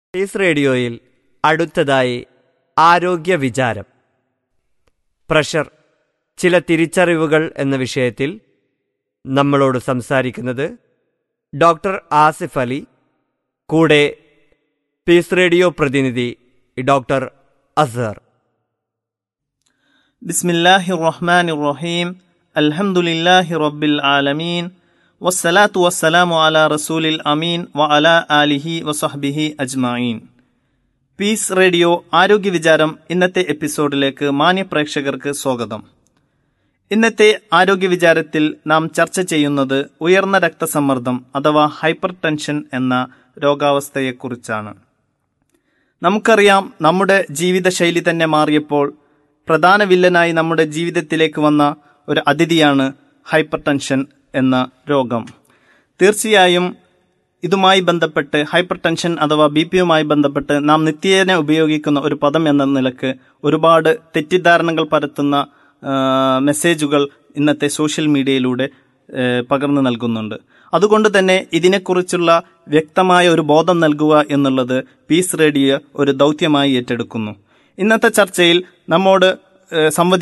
piece റേഡിയോയിൽ അടുത്തതായി ആരോഗ്യ വിചാരം പ്രഷർ ചില തിരിച്ചറിവുകൾ എന്ന വിഷയത്തിൽ നമ്മളോട് സംസാരിക്കുന്നത് ഡോക്ടർ ആസിഫ് അലി കൂടെ പീസ് റേഡിയോ പ്രതിനിധി ഡോക്ടർ അസർ بسم الله الرحمن الرحيم الحمد لله رب العالمين والصلاة والسلام على رسول الأمين وعلى آله وصحبه أجمعين പീസ് റേഡിയോ ആരോഗ്യ വിചാരം ഇന്നത്തെ എപ്പിസോഡിലേക്ക് മാന്യ പ്രേക്ഷകർക്ക് സ്വാഗതം ഇന്നത്തെ ആരോഗ്യ വിചാരത്തിൽ നാം ചർച്ച ചെയ്യുന്നത് ഉയർന്ന രക്തസമ്മർദ്ദം അഥവാ ഹൈപ്പർ ടെൻഷൻ എന്ന രോഗാവസ്ഥയെക്കുറിച്ചാണ് നമുക്കറിയാം നമ്മുടെ ജീവിതശൈലി തന്നെ മാറിയപ്പോൾ പ്രധാന വില്ലനായി നമ്മുടെ ജീവിതത്തിലേക്ക് വന്ന ഒരു അതിഥിയാണ് ഹൈപ്പർ ടെൻഷൻ എന്ന രോഗം തീർച്ചയായും ഇതുമായി ബന്ധപ്പെട്ട് ഹൈപ്പർ ടെൻഷൻ അഥവാ ബി പിയുമായി ബന്ധപ്പെട്ട് നാം നിത്യേന ഉപയോഗിക്കുന്ന ഒരു പദം എന്ന നിലക്ക് ഒരുപാട് തെറ്റിദ്ധാരണകൾ പരത്തുന്ന ആ, മെസ്സേജുകൾ ഇന്നത്തെ സോഷ്യൽ മീഡിയയിലൂടെ ഏ, പകർന്നു നൽകുന്നുണ്ട് അതുകൊണ്ട് തന്നെ ഇതിനെക്കുറിച്ചുള്ള വ്യക്തമായ ഒരു ബോധം നൽകുക എന്നുള്ളത് പീസ് റേഡിയോ ഒരു ദൗത്യമായി ഏറ്റെടുക്കുന്നു ഇന്നത്തെ ചർച്ചയിൽ നമ്മോട് ഏ, സംവദിക്കാൻ